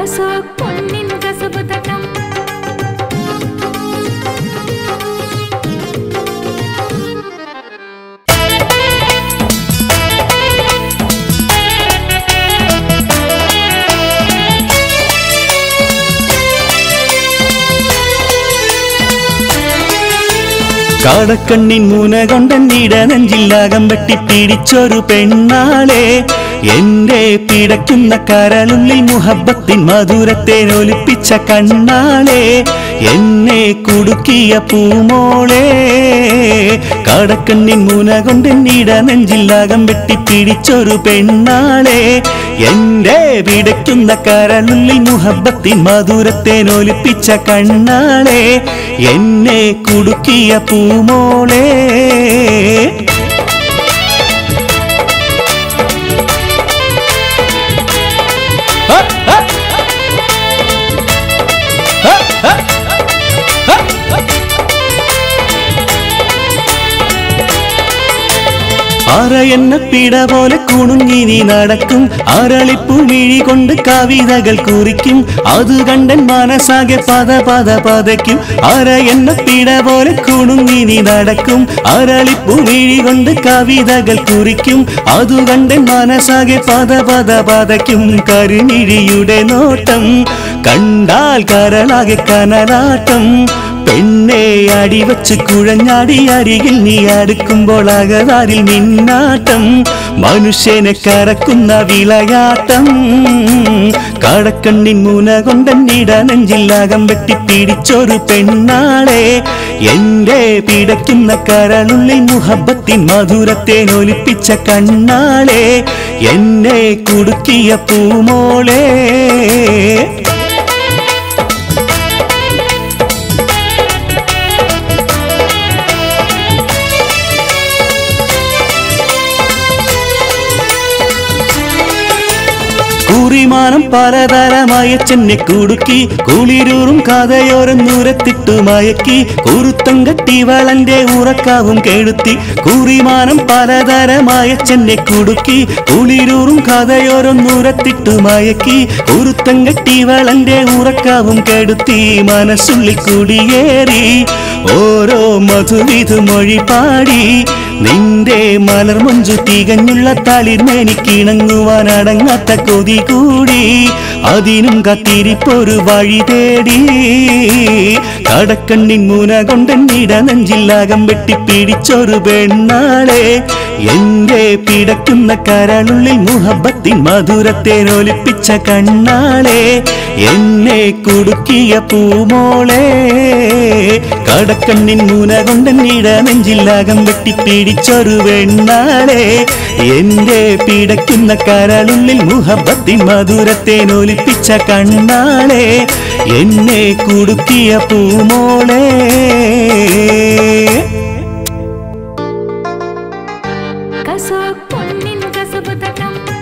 കസോക് പൊന്നിൻ കസബ് തട്ടം കാടക്കണ്ണിൻ മൂന കൊണ്ടെന്നിട നെഞ്ചില്ലാകം വെട്ടി പിടിച്ചൊരു പെണ്ണാളെ എന്റെ പിടയ്ക്കുന്ന കരളുള്ളിൽ മുഹബത്തിൻ മധുരത്തെ ഒലിപ്പിച്ച കണ്ണാളെ എന്നെ കുടുക്കിയ പൂമോളെ കാടക്കണ്ണിൻ മൂന കൊണ്ടെന്നിട നെഞ്ചില്ലാകം വെട്ടി പിടിച്ചൊരു പെണ്ണാളെ എന്റെ പിടയ്ക്കുന്ന കരളുള്ളിൽ മുഹബത്തിൻ മധുരത്തെ ഒലിപ്പിച്ച കണ്ണാളെ എന്നെ കുടുക്കിയ പൂമോളെ അറ എന്ന പിട പോലെ കുണുങ്ങി നീ നടക്കും അരളിപ്പു മിഴി കൊണ്ട് കവിതകൾ കുറിക്കും അത് കണ്ടൻ മനസ്സാകെ പത പത പതയ്ക്കും അറ എന്ന പിട പോലെ കുണുങ്ങി നീ നടക്കും അരളിപ്പു മിഴി കൊണ്ട് കവിതകൾ കുറിക്കും അത് കണ്ടൻ മനസ്സാകെ പത പത പതയ്ക്കും കരുമിഴിയുടെ നോട്ടം കണ്ടാൽ കരളാകെ കനലാട്ടം പെണ്ണെ അടിവച്ച് കുഴഞ്ഞാടി അരികിൽ നീ അടുക്കുമ്പോൾ അകതാരിൽ നിന്നാട്ടം മനുഷ്യനെ കറക്കുന്ന വിളയാട്ടം കടക്കണ്ണിൻ മൂന കൊണ്ടെന്നിട നെഞ്ചില്ലാകം വെട്ടി പിടിച്ചൊരു പെണ്ണാളെ എന്റെ പിടയ്ക്കുന്ന കരളുള്ളിൽ മുഹബത്തിൻ മധുരത്തെ ഒലിപ്പിച്ച കണ്ണാളെ എന്നെ കുടുക്കിയ പൂമോളെ കുറിമാനം പലതരമായ ചെന്നെ കുടുക്കി കുളിരൂറും കഥയോരം നൂരത്തിട്ടു മയക്കി കുരുത്തം കട്ടി വളന്റെ ഉറക്കാവും കെടുത്തി കുറിമാനം പലതരമായ ചെന്നെ കുടുക്കി കുളിരൂറും കഥയോരം നൂരത്തിട്ടു മയക്കി കുരുത്തം കട്ടി വളന്റെ ഉറക്കാവും കെടുത്തി മനസ്സുള്ളിൽ കുടിയേറി ഓരോ മധുവിധു മൊഴി പാടി നിന്റെ മലർമൊഞ്ചു തികഞ്ഞുള്ള തളിർമേനിക്കിണങ്ങുവാൻ അടങ്ങാത്ത കൊതി കൂടി അതിനും കത്തിരിപ്പൊരു വഴി തേടി കടക്കണ്ണിൻ മൂന കൊണ്ടെന്നിട നെഞ്ചില്ലാകം വെട്ടി പിടിച്ചൊരു പെണ്ണാളെ എന്റെ പിടക്കുന്ന കരളുള്ളിൽ മുഹബത്തിൻ മധുരത്തെ ഒലിപ്പിച്ച കണ്ണാളെ എന്നെ കുടുക്കിയ പൂമോളെ കടക്കണ്ണിൻ മൂന കൊണ്ടെന്നിട നെഞ്ചില്ലാകം വെട്ടി പിടിച്ചൊരു വെണ്ണാളെ എന്റെ പിടയ്ക്കുന്ന കരളുള്ളിൽ മുഹബത്തിൻ മധുരത്തെ ഒലിപ്പിച്ച കണ്ണാളെ എന്നെ കുടുക്കിയ പൂമോളെ കസോക് പൊന്നിൻ കസബ് തട്ടം